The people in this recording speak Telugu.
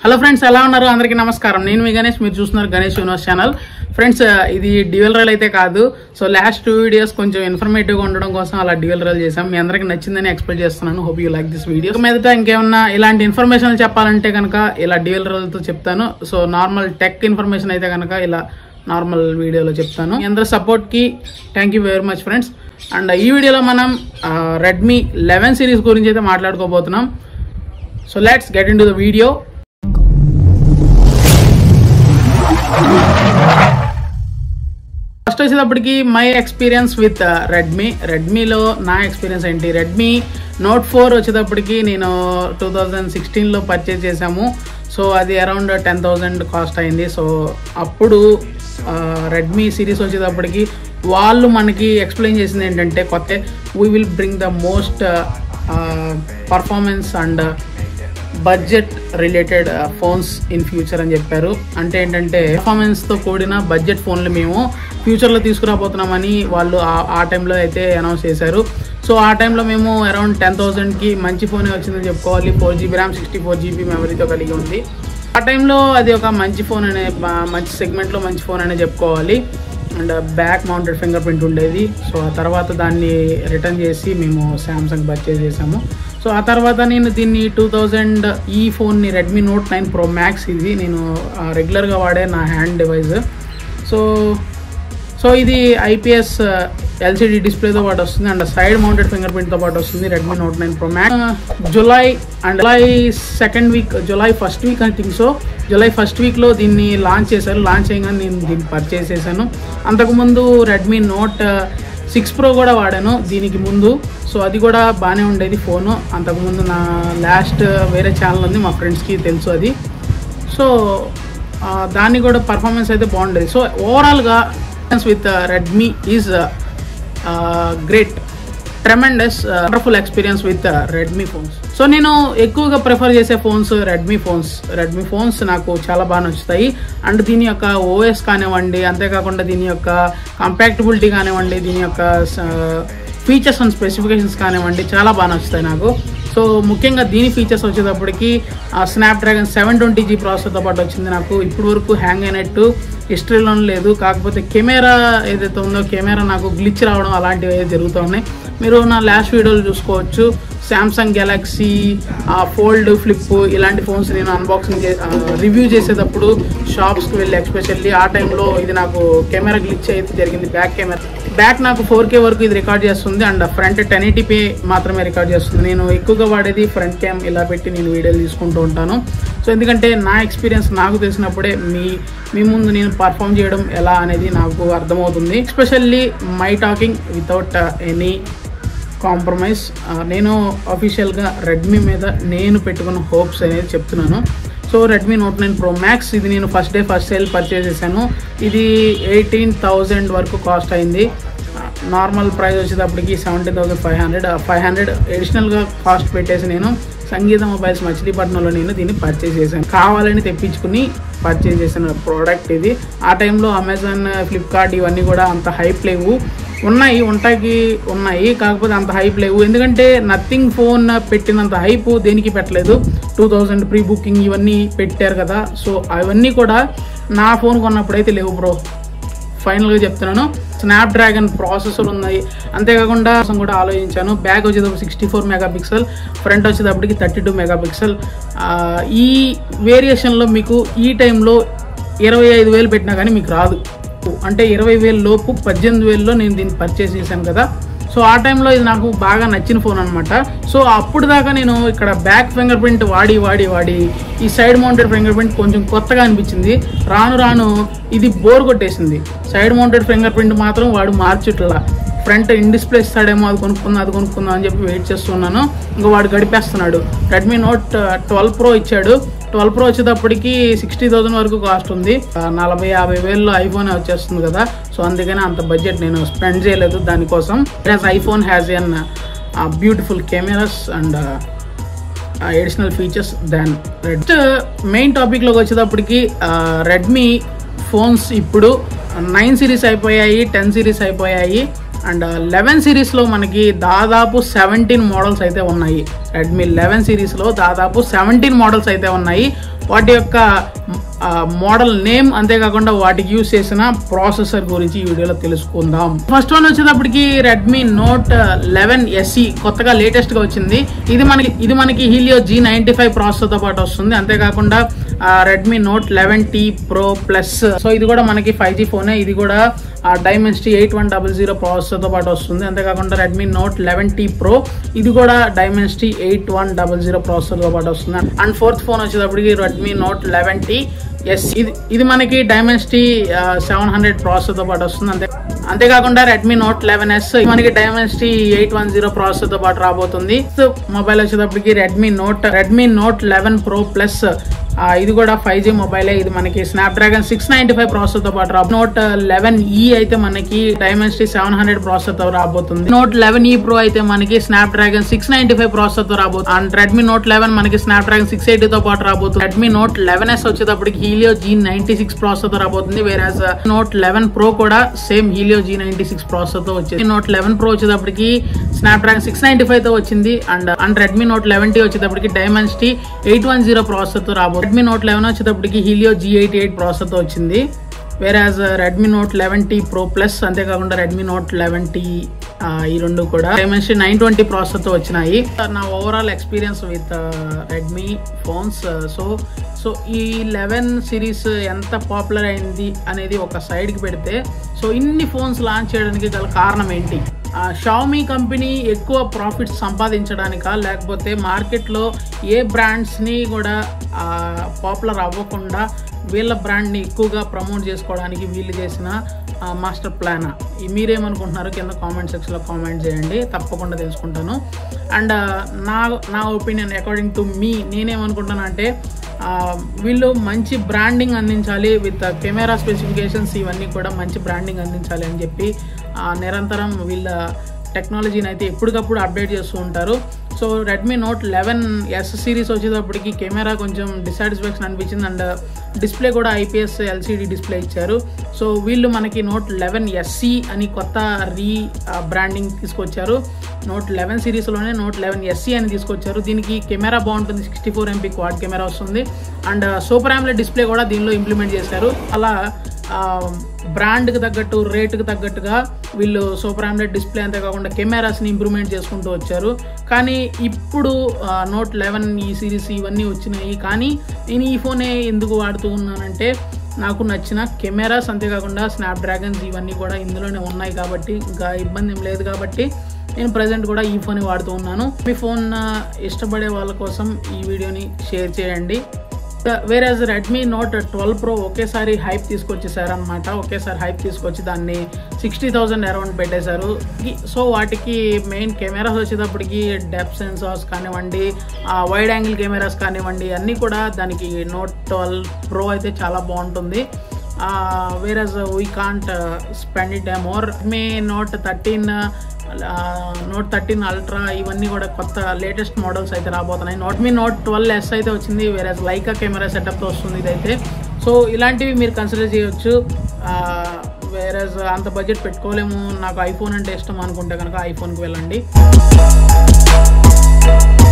హలో ఫ్రెండ్స్ ఎలా ఉన్నారు అందరికీ నమస్కారం నేను మీ గణేష్ మీరు చూస్తున్నారు గణేష్ యూనివర్స్ ఛానల్ ఫ్రెండ్స్ ఇది డ్యూయల్ రైల్ అయితే కాదు సో లాస్ట్ టూ వీడియోస్ కొంచెం ఇన్ఫర్మేటివ్గా ఉండడం కోసం అలా డ్యూయల్ రైల్ చేసాం మీ అందరికీ నచ్చిందని ఎక్స్పెక్ట్ చేస్తున్నాను hope you like this video మీదట ఇంకేమన్నా ఇలాంటి ఇన్ఫర్మేషన్ చెప్పాలంటే కనుక ఇలా డ్యూయల్ రైల్తో చెప్తాను సో నార్మల్ టెక్ ఇన్ఫర్మేషన్ అయితే కనుక ఇలా నార్మల్ వీడియోలో చెప్తాను మీ అందరి సపోర్ట్కి thank you very much friends and ఈ వీడియోలో మనం రెడ్మీ లెవెన్ సిరీస్ గురించి అయితే మాట్లాడుకోబోతున్నాం so let's get into the video first వచ్చేటప్పటికి మై ఎక్స్పీరియన్స్ విత్ రెడ్మీ రెడ్మీలో నా ఎక్స్పీరియన్స్ ఏంటి రెడ్మీ నోట్ ఫోర్ వచ్చేటప్పటికి నేను టూ థౌజండ్ సిక్స్టీన్లో పర్చేజ్ చేశాము సో అది అరౌండ్ టెన్ థౌజండ్ కాస్ట్ అయింది సో అప్పుడు రెడ్మీ సిరీస్ వచ్చేటప్పటికి వాళ్ళు మనకి ఎక్స్ప్లెయిన్ చేసింది ఏంటంటే కొత్త we will bring the most performance and budget related phones in future అని చెప్పారు అంటే ఏంటంటే పర్ఫార్మెన్స్తో కూడిన బడ్జెట్ ఫోన్లు మేము ఫ్యూచర్లో తీసుకురాబోతున్నామని వాళ్ళు ఆ- ఆ టైంలో అయితే అనౌన్స్ చేశారు సో ఆ టైంలో మేము అరౌండ్ టెన్ థౌజండ్కి మంచి ఫోనే వచ్చిందని చెప్పుకోవాలి four GB RAM sixty four GB మెమరీతో కలిగి ఉంది ఆ టైంలో అది ఒక మంచి ఫోన్ అనే బా- మంచి సెగ్మెంట్లో మంచి ఫోన్ అనే చెప్పుకోవాలి and back mounted fingerprint ఉండేది సో ఆ తర్వాత దాన్ని రిటర్న్ చేసి మేము శాంసంగ్ పర్చేజ్ చేసాము సో ఆ తర్వాత నేను దీన్ని టూ థౌజండ్ ఈ ఫోన్ని Redmi note nine pro max ఇది నేను రెగ్యులర్గా వాడే నా హ్యాండ్ డివైస్ సో సో ఇది ఐపీఎస్ ఎల్సిడి డిస్ప్లేతో పాటు వస్తుంది అండ్ సైడ్ మౌంటెడ్ ఫింగర్ ప్రింట్తో పాటు వస్తుంది Redmi note nine pro max July and July second week July first week I think so July first వీక్లో దీన్ని లాంచ్ చేశారు లాంచ్ చేయగానే నేను దీన్ని పర్చేస్ చేశాను అంతకుముందు రెడ్మీ నోట్ సిక్స్ ప్రో కూడా వాడాను దీనికి ముందు సో అది కూడా బాగానే ఉండేది ఫోను అంతకుముందు నా లాస్ట్ వేరే ఛానల్ ఉంది మా ఫ్రెండ్స్కి తెలుసు అది సో ఆ, దాన్ని కూడా పర్ఫార్మెన్స్ అయితే బాగుండేది సో ఓవరాల్గా with Redmi is great tremendous wonderful experience with Redmi phones so నేను ఎక్కువగా ప్రిఫర్ చేసే phones Redmi phones Redmi phones నాకు చాలా బాగా నచ్చుతాయి అండ్ దీని యొక్క ఓఎస్ కానివ్వండి అంతేకాకుండా దీని యొక్క కంపాక్టబిలిటీ కానివ్వండి దీని యొక్క ఫీచర్స్ అండ్ స్పెసిఫికేషన్స్ కానివ్వండి చాలా బాగా నచ్చుతాయి నాకు సో ముఖ్యంగా దీని ఫీచర్స్ వచ్చేటప్పటికి స్నాప్డ్రాగన్ సెవెన్ ట్వంటీ జీ ప్రాసెసర్తో పాటు వచ్చింది నాకు ఇప్పటి వరకు హ్యాంగ్ అయినట్టు హిస్టరీలో లేదు కాకపోతే కెమెరా ఏదైతే ఉందో కెమెరా నాకు గ్లిచ్ రావడం అలాంటివి అయితే జరుగుతూ ఉన్నాయి మీరు నా లాస్ట్ వీడియోలు చూసుకోవచ్చు శాంసంగ్ గెలాక్సీ ఫోల్డ్ ఫ్లిప్ ఇలాంటి ఫోన్స్ నేను అన్బాక్సింగ్ రివ్యూ చేసేటప్పుడు షాప్స్కి వెళ్ళి ఎక్స్పెషల్లీ ఆ టైంలో ఇది నాకు కెమెరా గ్లిచ్ అయితే జరిగింది బ్యాక్ కెమెరా బ్యాక్ నాకు ఫోర్ కే వరకు ఇది రికార్డ్ చేస్తుంది అండ్ ఫ్రంట్ టెన్ ఎయిటీపీ మాత్రమే రికార్డ్ చేస్తుంది నేను ఎక్కువగా వాడేది ఫ్రంట్ క్యామ్ ఇలా పెట్టి నేను వీడియోలు తీసుకుంటూ ఉంటాను సో ఎందుకంటే నా ఎక్స్పీరియన్స్ నాకు తెలిసినప్పుడే మీ మీ ముందు నేను పర్ఫామ్ చేయడం ఎలా అనేది నాకు అర్థమవుతుంది especially my talking without any compromise నేను అఫీషియల్గా రెడ్మీ మీద నేను పెట్టుకున్న హోప్స్ అనేది చెప్తున్నాను so Redmi note nine pro max ఇది నేను first day first sale purchase చేశాను ఇది ఎయిటీన్ థౌజండ్ వరకు కాస్ట్ అయింది నార్మల్ ప్రైస్ వచ్చేటప్పటికి seventeen thousand five hundred five hundred అడిషనల్గా కాస్ట్ పెట్టేసి నేను సంగీత మొబైల్స్ మచిలీపట్నంలో నేను దీన్ని పర్చేజ్ చేశాను కావాలని తెప్పించుకుని పర్చేజ్ చేసిన ప్రోడక్ట్ ఇది ఆ టైంలో అమెజాన్ ఫ్లిప్కార్ట్ ఇవన్నీ కూడా అంత హైప్ లేవు ఉన్నాయి ఉంటాకి ఉన్నాయి కాకపోతే అంత హైప్ లేవు ఎందుకంటే నథింగ్ ఫోన్ పెట్టినంత హైప్ దేనికి పెట్టలేదు టూ థౌజండ్ ప్రీ బుకింగ్ ఇవన్నీ పెట్టారు కదా సో అవన్నీ కూడా నా ఫోన్ కొన్నప్పుడు అయితే లేవు బ్రో ఫైనల్గా చెప్తున్నాను స్నాప్ డ్రాగన్ ప్రాసెసర్ ఉన్నాయి అంతేకాకుండా కోసం కూడా ఆలోచించాను బ్యాక్ వచ్చేటప్పుడు sixty four megapixel front వచ్చేటప్పటికి థర్టీ టూ మెగా పిక్సెల్ ఈ వేరియేషన్లో మీకు ఈ టైంలో ఇరవై ఐదు వేలు పెట్టినా కానీ మీకు రాదు అంటే ఇరవై వేల లోపు పద్దెనిమిది వేలలో నేను దీన్ని పర్చేస్ చేశాను కదా సో ఆ టైంలో ఇది నాకు బాగా నచ్చిన ఫోన్ అనమాట సో అప్పుడు దాకా నేను ఇక్కడ బ్యాక్ ఫింగర్ ప్రింట్ వాడి వాడి వాడి ఈ సైడ్ మౌంటెడ్ ఫింగర్ ప్రింట్ కొంచెం కొత్తగా అనిపించింది రాను రాను ఇది బోర్ కొట్టేసింది సైడ్ మౌంటెడ్ ఫింగర్ ప్రింట్ మాత్రం వాడు మార్చుట్లా ఫ్రంట్ ఇన్ డిస్ప్లే ఇస్తాడేమో అది కొనుక్కుందాం అది కొనుక్కుందాం అని చెప్పి వెయిట్ చేస్తున్నాను ఇంకా వాడు గడిపేస్తున్నాడు రెడ్మీ నోట్ ట్వెల్వ్ ప్రో ఇచ్చాడు ట్వెల్వ్ ప్రో వచ్చేటప్పటికి సిక్స్టీ థౌసండ్ వరకు కాస్ట్ ఉంది ఆ, నలభై యాభై వేల్లో ఐఫోన్ వచ్చేస్తుంది కదా సో అందుకని అంత బడ్జెట్ నేను స్పెండ్ చేయలేదు దానికోసం iPhone has an beautiful cameras and additional features దాన్ రెడ్ మెయిన్ టాపిక్లోకి వచ్చేటప్పటికి రెడ్మీ ఫోన్స్ ఇప్పుడు నైన్ సిరీస్ అయిపోయాయి టెన్ సిరీస్ అయిపోయాయి అండ్ లెవెన్ సిరీస్లో మనకి దాదాపు సెవెంటీన్ మోడల్స్ అయితే ఉన్నాయి రెడ్మీ లెవెన్ సిరీస్లో దాదాపు సెవెంటీన్ మోడల్స్ అయితే ఉన్నాయి వాటి యొక్క మోడల్ నేమ్ అంతేకాకుండా వాటికి యూస్ చేసిన ప్రాసెసర్ గురించి ఈ వీడియోలో తెలుసుకుందాం ఫస్ట్ వన్ వచ్చేటప్పటికి రెడ్మీ నోట్ లెవెన్ ఎస్ఈ కొత్తగా లేటెస్ట్ గా వచ్చింది ఇది మనకి ఇది మనకి Helio G ninety five processor తో పాటు వస్తుంది అంతేకాకుండా Redmi note eleven T pro plus so ఇది కూడా మనకి ఫైవ్ జీ ఫోనే ఇది కూడా Dimensity eight one double zero processor తో పాటు వస్తుంది అంతేకాకుండా Redmi note eleven T pro ఇది కూడా Dimensity eight one double zero processor తో పాటు వస్తుంది అండ్ ఫోర్త్ ఫోన్ వచ్చేటప్పటికి Redmi note eleven T S ఇది ఇది మనకి డైమెన్సిటీ సెవెన్ హండ్రెడ్ ప్రాసెసర్ తో పాటు వస్తుంది అంతే అంతేకాకుండా రెడ్మీ నోట్ లెవెన్ ఎస్ మనకి Dimensity eight one zero processor తో పాటు రాబోతుంది మొబైల్ వచ్చేటప్పటికి Redmi Note Redmi note eleven Pro Plus ఇది కూడా ఫైవ్ జీ మొబైలే ఇది మనకి Snapdragon six ninety five processor తో పాటు రా నోట్ లెవెన్ ఈ అయితే మనకి డైమెన్సిటీ సెవెన్ హండ్రెడ్ ప్రాసెసర్ తో రాబోతుంది నోట్ లెవెన్ ఈ ప్రో అయితే మనకి Snapdragon six ninety five processor తో రాబోతుంది అండ్ రెడ్మీ నోట్ లెవెన్ మనకి స్నాప్ డ్రాగన్ సిక్స్ ఎయిటీ తో పాటు రాబోతుంది రెడ్మీ నోట్ లెవెన్ ఎస్ వచ్చేటప్పటికి Helio G ninety six processor తో రాబోతుంది వేరాజ్ నోట్ లెవెన్ ప్రో కూడా same Helio G ninety six processor తో వచ్చింది నోట్ లెవెన్ ప్రో వచ్చేటప్పటికి Snapdragon six ninety five తో వచ్చింది and and Redmi note eleven T వచ్చేటప్పటికి Dimensity eight one zero processor తో రాబోతుంది రెడ్మీ నోట్ లెవెన్ వచ్చేటప్పటికి Helio G eighty eight processor తో వచ్చింది whereas Redmi note eleven T pro Plus అంతేకాకుండా రెడ్మీ నోట్ లెవెన్ టీ ఈ రెండు కూడా డైమెన్షన్ నైన్ ట్వంటీ ప్రాసెసర్తో వచ్చినాయి నా overall experience with Redmi phones so so ఈ లెవెన్ సిరీస్ ఎంత పాపులర్ అయింది అనేది ఒక సైడ్కి పెడితే సో ఇన్ని ఫోన్స్ లాంచ్ చేయడానికి గల కారణం ఏంటి షామీ కంపెనీ ఎక్కువ ప్రాఫిట్స్ సంపాదించడానికా లేకపోతే మార్కెట్లో ఏ బ్రాండ్స్ని కూడా పాపులర్ అవ్వకుండా వీళ్ళ బ్రాండ్ని ఎక్కువగా ప్రమోట్ చేసుకోవడానికి వీళ్ళు చేసిన మాస్టర్ ప్లాన్ మీరేమనుకుంటున్నారు కింద కామెంట్ సెక్షన్లో కామెంట్ చేయండి తప్పకుండా తెలుసుకుంటాను అండ్ నా నా ఒపీనియన్ అకార్డింగ్ టు మీ నేనేమనుకుంటాను అంటే వీళ్ళు మంచి బ్రాండింగ్ అందించాలి విత్ కెమెరా స్పెసిఫికేషన్స్ ఇవన్నీ కూడా మంచి బ్రాండింగ్ అందించాలి అని చెప్పి నిరంతరం వీళ్ళ టెక్నాలజీని అయితే ఎప్పటికప్పుడు అప్డేట్ చేస్తూ ఉంటారు so Redmi note eleven S series వచ్చేటప్పటికి కెమెరా కొంచెం డిసాటిస్ఫాక్షన్ అనిపించింది అండ్ డిస్ప్లే కూడా ఐపీఎస్ ఎల్సిడి డిస్ప్లే ఇచ్చారు సో వీళ్ళు మనకి నోట్ లెవెన్ ఎస్సి అని కొత్త రీ బ్రాండింగ్ తీసుకొచ్చారు నోట్ లెవెన్ సిరీస్లోనే నోట్ లెవెన్ ఎస్సి అని తీసుకొచ్చారు దీనికి కెమెరా బాగుంటుంది sixty four MP quad camera వస్తుంది అండ్ సూపర్ ఆమ్లెట్ డిస్ప్లే కూడా దీనిలో ఇంప్లిమెంట్ చేశారు అలా బ్రాండ్కి తగ్గట్టు రేటుకి తగ్గట్టుగా వీళ్ళు సూపర్ ఆమ్లెట్ డిస్ప్లే అంతేకాకుండా కెమెరాస్ని ఇంప్రూవ్మెంట్ చేసుకుంటూ వచ్చారు కానీ ఇప్పుడు నోట్ లెవెన్ ఈ సిరీస్ ఇవన్నీ వచ్చినాయి కానీ నేను ఈ ఫోనే ఎందుకు వాడుతూ ఉన్నానంటే నాకు నచ్చిన కెమెరాస్ అంతేకాకుండా స్నాప్ డ్రాగన్స్ ఇవన్నీ కూడా ఇందులోనే ఉన్నాయి కాబట్టి ఇంకా ఇబ్బంది ఏం లేదు కాబట్టి నేను ప్రజెంట్ కూడా ఈ ఫోన్ వాడుతూ ఉన్నాను మీ ఫోన్ ఇష్టపడే వాళ్ళ కోసం ఈ వీడియోని షేర్ చేయండి whereas Redmi note twelve Pro ఒకేసారి హైప్ తీసుకొచ్చేసారు అనమాట ఒకేసారి హైప్ తీసుకొచ్చి దాన్ని సిక్స్టీ థౌజండ్ అరౌండ్ పెట్టేశారు సో వాటికి మెయిన్ కెమెరాస్ వచ్చేటప్పటికి డెప్ సెన్సార్స్ కానివ్వండి వైడ్ యాంగిల్ కెమెరాస్ కానివ్వండి అన్నీ కూడా దానికి నోట్ ట్వెల్వ్ ప్రో అయితే చాలా బాగుంటుంది whereas we can't spend it more Mi Note thirteen Note thirteen Ultra ఇవన్నీ కూడా కొత్త లేటెస్ట్ మోడల్స్ అయితే రాబోతున్నాయి Note Mi Note twelve S అయితే వచ్చింది వేరే లైకా కెమెరా సెటప్తో వస్తుంది ఇదైతే సో ఇలాంటివి మీరు కన్సిడర్ చేయొచ్చు వేరే అంత బడ్జెట్ పెట్టుకోలేము నాకు ఐఫోన్ అంటే ఇష్టం అనుకుంటే కనుక ఐఫోన్కి వెళ్ళండి